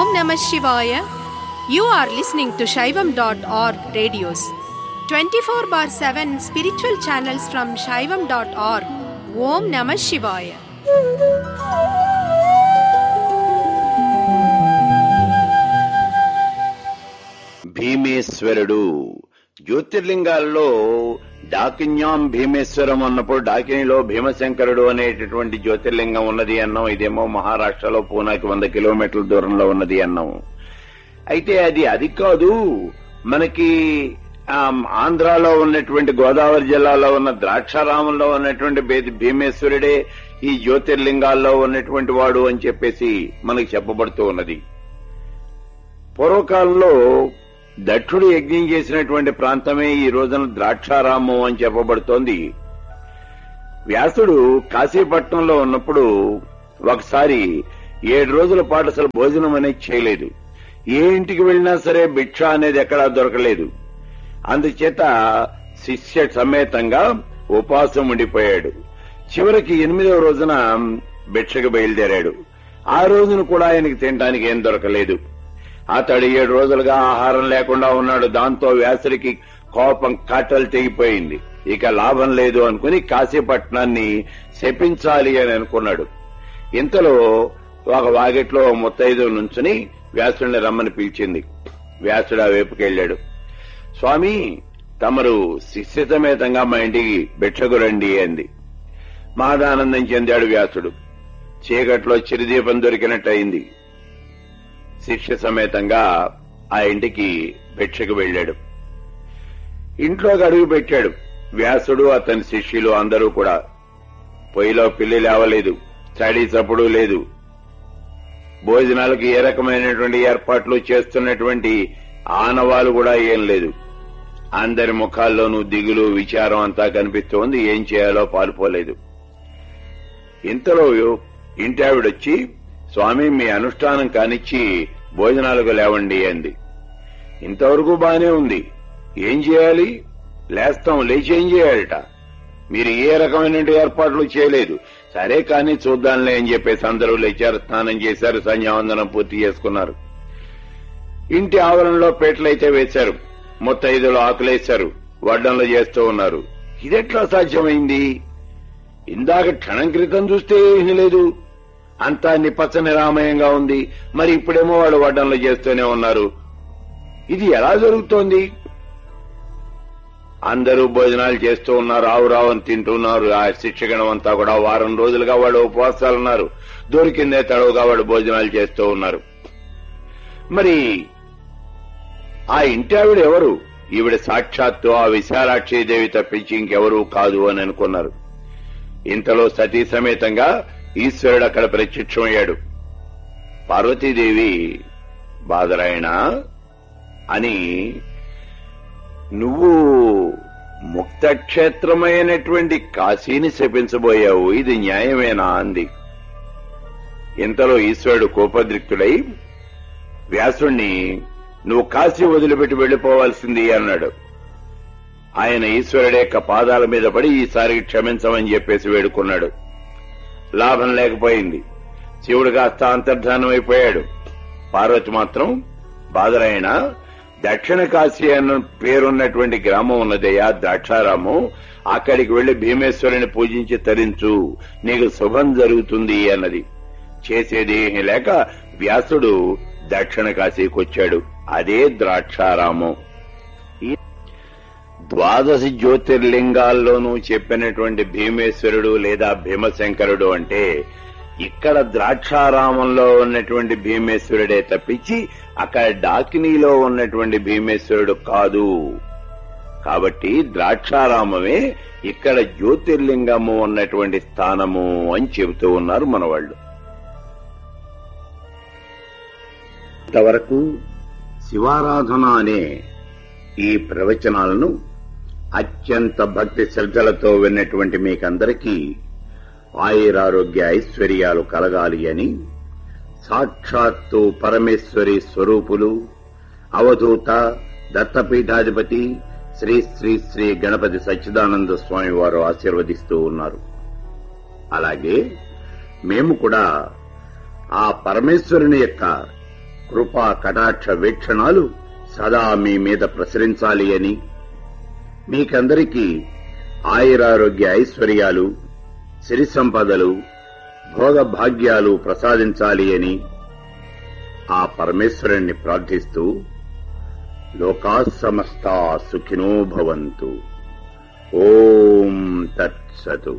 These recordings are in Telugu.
Om Namah Shivaya. You are listening to Shaivam.org radios. 24 bar 7 spiritual channels from Shaivam.org. Om Namah Shivaya. భీమేశ్వరుడు జ్యోతిర్లింగాల్లో డాకిన్యాం Bhimeswaram అన్నప్పుడు డాకినిలో భీమశంకరుడు అనేటటువంటి జ్యోతిర్లింగం ఉన్నది అన్నాం ఇదేమో మహారాష్ట్రలో పూనాకి వంద కిలోమీటర్ల దూరంలో ఉన్నది అన్నాం అయితే అది అది కాదు మనకి ఆమ్, ఆంధ్రాలో ఉన్నటువంటి గోదావరి జిల్లాలో ఉన్న ద్రాక్షారామంలో ఉన్నటువంటి భే- భీమేశ్వరుడే ఈ జ్యోతిర్లింగాల్లో ఉన్నటువంటి వాడు అని చెప్పేసి మనకి చెప్పబడుతూ ఉన్నది పూర్వకాలంలో దక్షుడు యజ్ఞం చేసినటువంటి ప్రాంతమే ఈ రోజున ద్రాక్షారామం అని చెప్పబడుతోంది వ్యాసుడు కాశీపట్నంలో ఉన్నప్పుడు ఒకసారి ఏడు రోజుల పాటు అసలు భోజనం అనేది చేయలేదు ఏ ఇంటికి వెళ్ళినా సరే భిక్ష అనేది ఎక్కడా దొరకలేదు అందుచేత శిష్య సమేతంగా ఉపాసం ఉండిపోయాడు చివరికి ఎనిమిదవ రోజున భిక్షకు బయలుదేరాడు ఆ రోజున కూడా ఆయనకి తినడానికి ఏం దొరకలేదు అతడు ఏడు రోజులుగా ఆహారం లేకుండా ఉన్నాడు దాంతో వ్యాసుడికి కోపం కట్టలు తెగిపోయింది ఇక లాభం లేదు అనుకుని కాశీపట్నాన్ని శపించాలి అని అనుకున్నాడు ఇంతలో ఒక వాకిట్లో ముత్తైదు నుంచుని వ్యాసుడిని రమ్మని పిలిచింది వ్యాసుడు ఆ వైపుకి వెళ్ళాడు స్వామి తమరు శిష్య సమేతంగా మా ఇంటికి భిక్షకు రండి అంది మహదానందం చెందాడు వ్యాసుడు చీకట్లో చిరుదీపం దొరికినట్టయింది శిష్య సమేతంగా ఆ ఇంటికి భిక్షకు వెళ్ళాడు ఇంట్లోకి అడుగు పెట్టాడు వ్యాసుడు అతని శిష్యులు అందరూ కూడా పొయ్యిలో పిల్లి లేవలేదు చడి చప్పుడు లేదు భోజనాలకు ఏ రకమైనటువంటి ఏర్పాట్లు చేస్తున్నటువంటి ఆనవాలు కూడా ఏం లేదు అందరి ముఖాల్లోనూ దిగులు విచారం అంతా కనిపిస్తోంది ఏం చేయాలో పాల్పోలేదు ఇంతలో ఇంటి ఆవిడొచ్చి స్వామి మీ అనుష్ఠానం కానిచ్చి భోజనాలకు లేవండి అంది ఇంతవరకు బానే ఉంది ఏం చేయాలి లేస్తాం లేచి ఏం చేయాలట మీరు ఏ రకమైన ఏర్పాట్లు చేయలేదు సరే కానీ చూద్దాంలే అని చెప్పేసి అందరూ లేచారు స్నానం చేశారు సంధ్యావందనం పూర్తి చేసుకున్నారు ఇంటి ఆవరణలో పేటలైతే వేశారు ముత్తైదులు ఆకులేశారు వడ్డంలో చేస్తూ ఉన్నారు ఇదెట్లా సాధ్యమైంది ఇందాక క్షణం క్రితం చూస్తే ఏమీ లేదు అంతా నిపచ్చని రామయంగా ఉంది మరి ఇప్పుడేమో వాళ్ళు వడ్డంలో చేస్తూనే ఉన్నారు ఇది ఎలా జరుగుతోంది అందరూ భోజనాలు చేస్తూ ఉన్నారు ఆవు రావని తింటున్నారు ఆ శిక్షగణం అంతా కూడా వారం రోజులుగా వాళ్ళు ఉపవాసాలు ఉన్నారు దొరికిందే తడవుగా వాళ్ళు భోజనాలు చేస్తూ ఉన్నారు మరి ఆ ఇంటి ఆవిడ ఎవరు ఈవిడ సాక్షాత్తు ఆ విశాలాక్షిదేవి తప్పించి ఇంకెవరూ కాదు అని అనుకున్నారు ఇంతలో సతీ సమేతంగా ఈశ్వరుడు అక్కడ ప్రత్యక్షమయ్యాడు పార్వతీదేవి బాదరాయణ అని నువ్వు ముక్తక్షేత్రమైనటువంటి కాశీని శపించబోయావు ఇది న్యాయమేనా అంది ఇంతలో ఈశ్వరుడు కోపద్రిక్తుడై వ్యాసుణ్ణి నువ్వు కాశీ వదిలిపెట్టి వెళ్లిపోవాల్సింది అన్నాడు ఆయన ఈశ్వరుడి యొక్క పాదాల మీద పడి ఈసారి క్షమించమని చెప్పేసి వేడుకున్నాడు లాభం లేకపోయింది శివుడు కాస్త అంతర్ధానం అయిపోయాడు పార్వతి మాత్రం బాదరాయణ దక్షిణ కాశీ అన్న పేరున్నటువంటి గ్రామం ఉన్నదయ్యా ద్రాక్షారామం అక్కడికి వెళ్లి భీమేశ్వరుని పూజించి తరించు నీకు శుభం జరుగుతుంది అన్నది చేసేది ఏమీ లేక వ్యాసుడు దక్షిణ కాశీకి వచ్చాడు అదే ద్రాక్షారామం ఈ ద్వాదశ జ్యోతిర్లింగాల్లోనూ చెప్పినటువంటి భీమేశ్వరుడు లేదా భీమశంకరుడు అంటే ఇక్కడ ద్రాక్షారామంలో ఉన్నటువంటి భీమేశ్వరుడే తప్పించి అక్కడ డాకినీలో ఉన్నటువంటి భీమేశ్వరుడు కాదు కాబట్టి ద్రాక్షారామమే ఇక్కడ జ్యోతిర్లింగము ఉన్నటువంటి స్థానము అని చెబుతూ ఉన్నారు మన వాళ్ళు ఇంతవరకు శివారాధన అనే ఈ ప్రవచనాలను అత్యంత భక్తి శ్రద్ధలతో విన్నటువంటి మీకందరికీ ఆయురారోగ్య ఐశ్వర్యాలు కలగాలి అని సాక్షాత్తు పరమేశ్వరి స్వరూపులు అవధూత దత్తపీఠాధిపతి శ్రీ శ్రీ శ్రీ గణపతి సచ్చిదానంద స్వామి వారు ఆశీర్వదిస్తూ ఉన్నారు అలాగే మేము కూడా ఆ పరమేశ్వరుని యొక్క కృపా కటాక్ష వీక్షణాలు సదా మీ మీద ప్రసరించాలి అని మీకందరికీ ఆయురారోగ్య ఐశ్వర్యాలు సిరి సంపదలు భోగ భాగ్యాలు ప్రసాదించాలి అని ఆ పరమేశ్వరుణ్ణి ప్రార్థిస్తూ లోకా సమస్తా సుఖినో భవంతు ఓం తత్సతు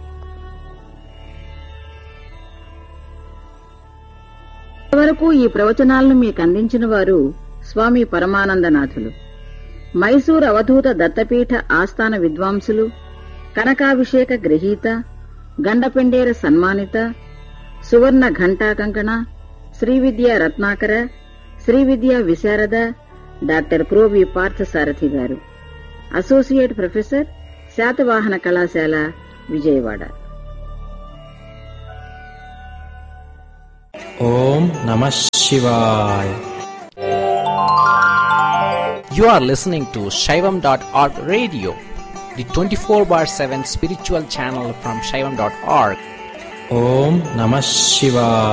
వరకు ఈ ప్రవచనాలను మీకు అందించిన వారు స్వామి పరమానందనాథులు మైసూర్ అవధూత దత్తపీఠ ఆస్థాన విద్వాంసులు కనకాభిషేక గ్రహీత గండపెండేర సన్మానిత సువర్ణ ఘంటా కంకణ శ్రీవిద్య రత్నాకర శ్రీవిద్య విశారద డాక్టర్ క్రోవి పార్థసారథి గారు అసోసియేట్ ప్రొఫెసర్ శాతవాహన కళాశాల విజయవాడ ఓం నమ శివాయ You are listening to Shaivam.org radio, the 24 bar 7 spiritual channel from Shaivam.org. Om Namah Shivaya.